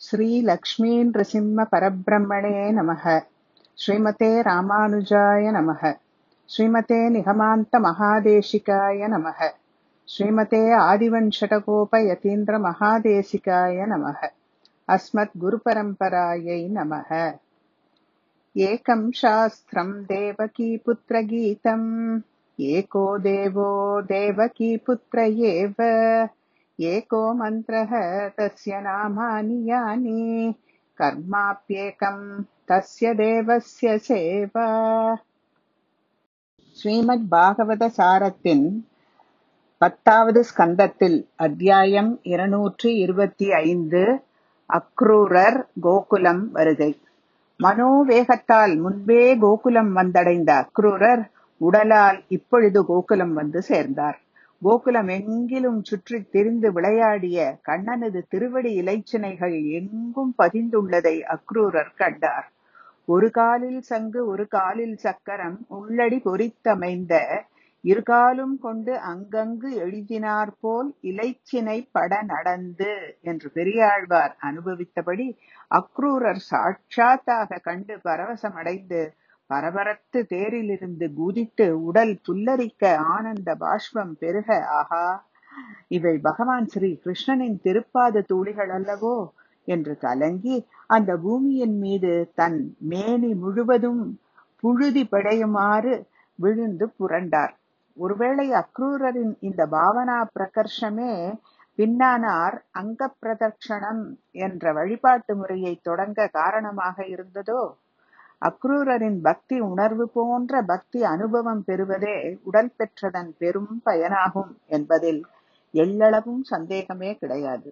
श्रीलक्ष्मीनृसिंहपरब्रह्मणे नमः श्रीमते रामानुजाय नमः श्रीमते निगमान्तमहादेशिकाय नमः श्रीमते आदिवञ्शटकोपयतीन्द्रमहादेशिकाय नमः अस्मद्गुरुपरम्परायै नमः एकं शास्त्रम् देवकीपुत्रगीतम् एको देवो देवकीपुत्र एव एको मन्त्रः तस्य नामानि यानि कर्माप्येकम् तस्य தேவஸ்ய சேவா ஸ்ரீமத் பாகவத சாரத்தின் பத்தாவது ஸ்கந்தத்தில் அத்தியாயம் இருநூற்றி இருபத்தி ஐந்து அக்ரூரர் கோகுலம் வருகை மனோவேகத்தால் முன்பே கோகுலம் வந்தடைந்த அக்ரூரர் உடலால் இப்பொழுது கோகுலம் வந்து சேர்ந்தார் கோகுலம் எங்கிலும் சுற்றித் திரிந்து விளையாடிய கண்ணனது திருவடி இலைச்சினைகள் எங்கும் பதிந்துள்ளதை அக்ரூரர் கண்டார் ஒரு காலில் சங்கு ஒரு காலில் சக்கரம் உள்ளடி பொறித்தமைந்த இருகாலும் கொண்டு அங்கங்கு எழுதினார் போல் இலைச்சினை பட நடந்து என்று பெரியாழ்வார் அனுபவித்தபடி அக்ரூரர் சாட்சாத்தாக கண்டு பரவசமடைந்து பரபரத்து தேரிலிருந்து குதித்து உடல் புல்லரிக்க ஆனந்த பாஷ்பம் பெருக ஆஹா இவை பகவான் ஸ்ரீ கிருஷ்ணனின் திருப்பாத தூளிகள் அல்லவோ என்று கலங்கி அந்த பூமியின் மீது தன் மேனி முழுவதும் புழுதி படையுமாறு விழுந்து புரண்டார் ஒருவேளை அக்ரூரரின் இந்த பாவனா பிரகர்ஷமே பின்னானார் அங்க பிரதட்சணம் என்ற வழிபாட்டு முறையை தொடங்க காரணமாக இருந்ததோ அக்ரூரரின் பக்தி உணர்வு போன்ற பக்தி அனுபவம் பெறுவதே உடல் பெற்றதன் பெரும் பயனாகும் என்பதில் எள்ளளவும் சந்தேகமே கிடையாது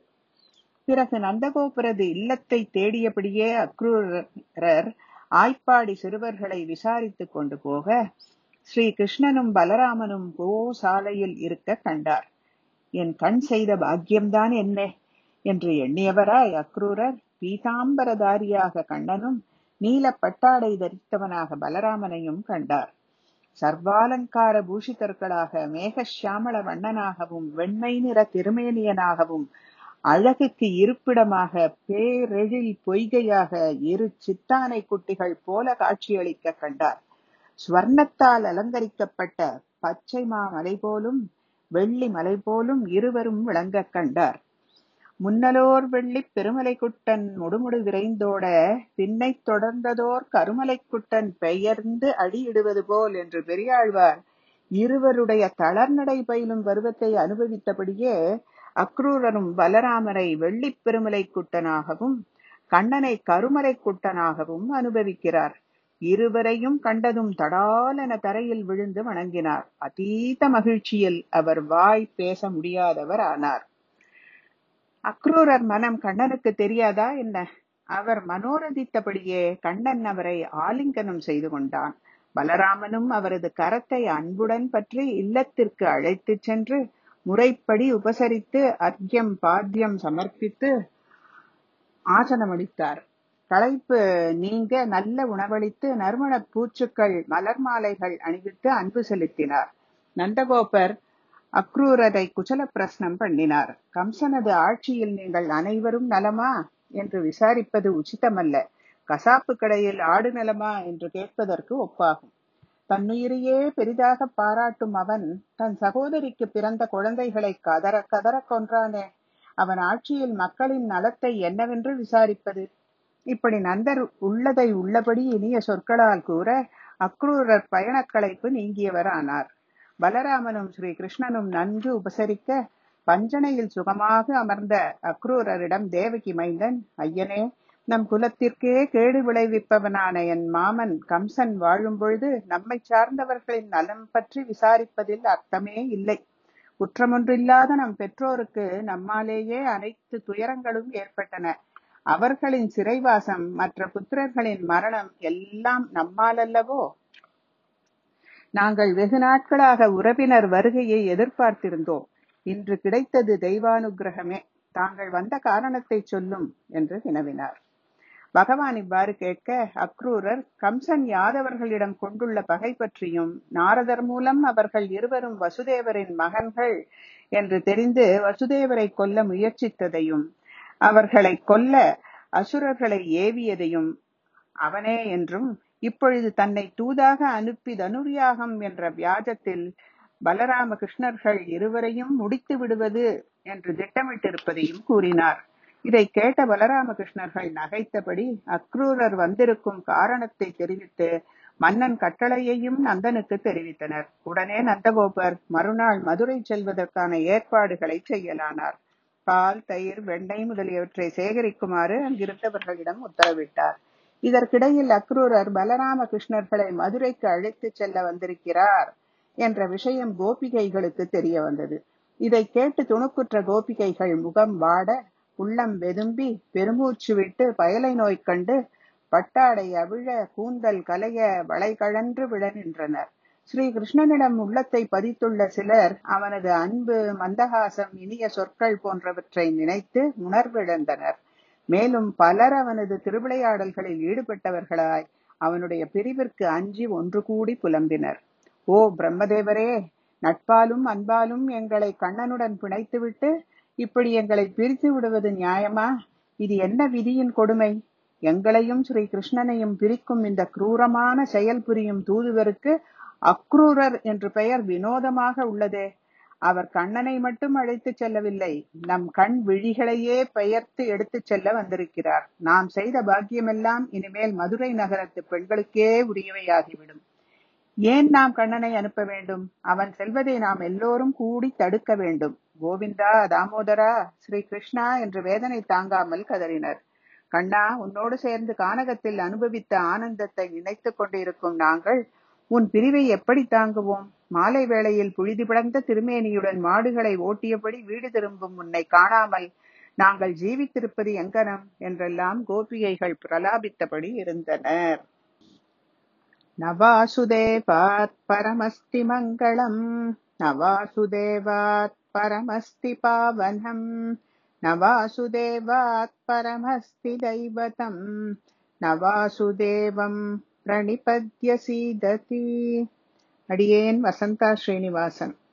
பிறகு நந்தகோபுரது இல்லத்தை தேடியபடியே அக்ரூரர் ஆய்ப்பாடி சிறுவர்களை விசாரித்துக் கொண்டு போக ஸ்ரீ கிருஷ்ணனும் பலராமனும் கோசாலையில் இருக்க கண்டார் என் கண் செய்த பாக்கியம்தான் என்ன என்று எண்ணியவராய் அக்ரூரர் பீதாம்பரதாரியாக கண்ணனும் நீல பட்டாடை தரித்தவனாக பலராமனையும் கண்டார் சர்வாலங்கார பூஷிதர்களாக மேகஷியாமள வண்ணனாகவும் வெண்மை நிற திருமேனியனாகவும் அழகுக்கு இருப்பிடமாக பேரெழில் பொய்கையாக இரு சித்தானை குட்டிகள் போல காட்சியளிக்க கண்டார் ஸ்வர்ணத்தால் அலங்கரிக்கப்பட்ட பச்சை மாமலை போலும் வெள்ளி மலை போலும் இருவரும் விளங்க கண்டார் முன்னலோர் வெள்ளி பெருமலை குட்டன் முடுமுடு விரைந்தோட பின்னை தொடர்ந்ததோர் கருமலை குட்டன் பெயர்ந்து அடியிடுவது போல் என்று பெரியாழ்வார் இருவருடைய தளர்நடை பயிலும் பருவத்தை அனுபவித்தபடியே அக்ரூரரும் பலராமரை வெள்ளிப் பெருமலை குட்டனாகவும் கண்ணனை கருமலை குட்டனாகவும் அனுபவிக்கிறார் இருவரையும் கண்டதும் தடாலென தரையில் விழுந்து வணங்கினார் அதீத மகிழ்ச்சியில் அவர் வாய் பேச முடியாதவர் ஆனார் அக்ரூரர் மனம் கண்ணனுக்கு தெரியாதா என்ன அவர் மனோரதித்தபடியே கண்ணன் அவரை ஆலிங்கனம் செய்து கொண்டான் பலராமனும் அவரது கரத்தை அன்புடன் பற்றி இல்லத்திற்கு அழைத்துச் சென்று முறைப்படி உபசரித்து அர்க்கியம் பாத்தியம் சமர்ப்பித்து ஆசனமளித்தார் களைப்பு நீங்க நல்ல உணவளித்து நறுமண பூச்சுக்கள் மலர் மாலைகள் அணிவித்து அன்பு செலுத்தினார் நந்தகோபர் அக்ரூரரை குசல பிரஸ்னம் பண்ணினார் கம்சனது ஆட்சியில் நீங்கள் அனைவரும் நலமா என்று விசாரிப்பது உச்சிதமல்ல கசாப்பு கடையில் ஆடு நலமா என்று கேட்பதற்கு ஒப்பாகும் தன்னுயிரையே பெரிதாக பாராட்டும் அவன் தன் சகோதரிக்கு பிறந்த குழந்தைகளை கதற கதற கொன்றானே அவன் ஆட்சியில் மக்களின் நலத்தை என்னவென்று விசாரிப்பது இப்படி நந்தர் உள்ளதை உள்ளபடி இனிய சொற்களால் கூற அக்ரூரர் பயணக்களைப்பு நீங்கியவரானார் பலராமனும் ஸ்ரீ கிருஷ்ணனும் நன்கு உபசரிக்க பஞ்சனையில் சுகமாக அமர்ந்த அக்ரூரரிடம் தேவகி மைந்தன் ஐயனே நம் குலத்திற்கே கேடு விளைவிப்பவனான என் மாமன் கம்சன் வாழும் பொழுது நம்மை சார்ந்தவர்களின் நலம் பற்றி விசாரிப்பதில் அர்த்தமே இல்லை குற்றமொன்றில்லாத நம் பெற்றோருக்கு நம்மாலேயே அனைத்து துயரங்களும் ஏற்பட்டன அவர்களின் சிறைவாசம் மற்ற புத்திரர்களின் மரணம் எல்லாம் நம்மாலல்லவோ நாங்கள் வெகு நாட்களாக உறவினர் வருகையை எதிர்பார்த்திருந்தோம் இன்று கிடைத்தது தெய்வானுகிரகமே தாங்கள் வந்த காரணத்தை சொல்லும் என்று வினவினார் பகவான் இவ்வாறு கேட்க அக்ரூரர் கம்சன் யாதவர்களிடம் கொண்டுள்ள பகை பற்றியும் நாரதர் மூலம் அவர்கள் இருவரும் வசுதேவரின் மகன்கள் என்று தெரிந்து வசுதேவரை கொல்ல முயற்சித்ததையும் அவர்களை கொல்ல அசுரர்களை ஏவியதையும் அவனே என்றும் இப்பொழுது தன்னை தூதாக அனுப்பி தனுர்யாகம் என்ற வியாஜத்தில் பலராம கிருஷ்ணர்கள் இருவரையும் முடித்து விடுவது என்று திட்டமிட்டிருப்பதையும் கூறினார் இதை கேட்ட பலராம கிருஷ்ணர்கள் நகைத்தபடி அக்ரூரர் வந்திருக்கும் காரணத்தை தெரிவித்து மன்னன் கட்டளையையும் நந்தனுக்கு தெரிவித்தனர் உடனே நந்தகோபர் மறுநாள் மதுரை செல்வதற்கான ஏற்பாடுகளை செய்யலானார் பால் தயிர் வெண்ணெய் முதலியவற்றை சேகரிக்குமாறு அங்கிருந்தவர்களிடம் உத்தரவிட்டார் இதற்கிடையில் அக்ரூரர் பலராம கிருஷ்ணர்களை மதுரைக்கு அழைத்துச் செல்ல வந்திருக்கிறார் என்ற விஷயம் கோபிகைகளுக்கு தெரிய வந்தது இதை கேட்டு துணுக்குற்ற கோபிகைகள் முகம் வாட உள்ளம் வெதும்பி பெருமூச்சு விட்டு பயலை நோய் கண்டு பட்டாடை அவிழ கூந்தல் கலைய வளைகழன்று விழ நின்றனர் ஸ்ரீ கிருஷ்ணனிடம் உள்ளத்தை பதித்துள்ள சிலர் அவனது அன்பு மந்தகாசம் இனிய சொற்கள் போன்றவற்றை நினைத்து உணர்விழந்தனர் மேலும் பலர் அவனது திருவிளையாடல்களில் ஈடுபட்டவர்களாய் அவனுடைய பிரிவிற்கு அஞ்சி ஒன்று கூடி புலம்பினர் ஓ பிரம்மதேவரே நட்பாலும் அன்பாலும் எங்களை கண்ணனுடன் பிணைத்துவிட்டு இப்படி எங்களை பிரித்து விடுவது நியாயமா இது என்ன விதியின் கொடுமை எங்களையும் ஸ்ரீ கிருஷ்ணனையும் பிரிக்கும் இந்த குரூரமான செயல் புரியும் தூதுவருக்கு அக்ரூரர் என்று பெயர் வினோதமாக உள்ளதே அவர் கண்ணனை மட்டும் அழைத்துச் செல்லவில்லை நம் கண் விழிகளையே பெயர்த்து எடுத்துச் செல்ல வந்திருக்கிறார் நாம் செய்த பாக்கியமெல்லாம் இனிமேல் மதுரை நகரத்து பெண்களுக்கே உரியவையாகிவிடும் ஏன் நாம் கண்ணனை அனுப்ப வேண்டும் அவன் செல்வதை நாம் எல்லோரும் கூடி தடுக்க வேண்டும் கோவிந்தா தாமோதரா ஸ்ரீ கிருஷ்ணா என்று வேதனை தாங்காமல் கதறினர் கண்ணா உன்னோடு சேர்ந்து கானகத்தில் அனுபவித்த ஆனந்தத்தை நினைத்துக் கொண்டிருக்கும் நாங்கள் உன் பிரிவை எப்படி தாங்குவோம் மாலை வேளையில் புழுதி படர்ந்த திருமேனியுடன் மாடுகளை ஓட்டியபடி வீடு திரும்பும் உன்னை காணாமல் நாங்கள் ஜீவித்திருப்பது எங்கனம் என்றெல்லாம் கோபிகைகள் பிரலாபித்தபடி இருந்தனர் நவாசுதேவாத் பரமஸ்தி மங்களம் நவாசுதேவாத் பரமஸ்தி பாவனம் நவாசுதேவாத் பரமஸ்தி தைவதம் நவாசுதேவம் பிரணிபத்ய சீததி அடியேன் வசந்தா ஸ்ரீனிவாசன்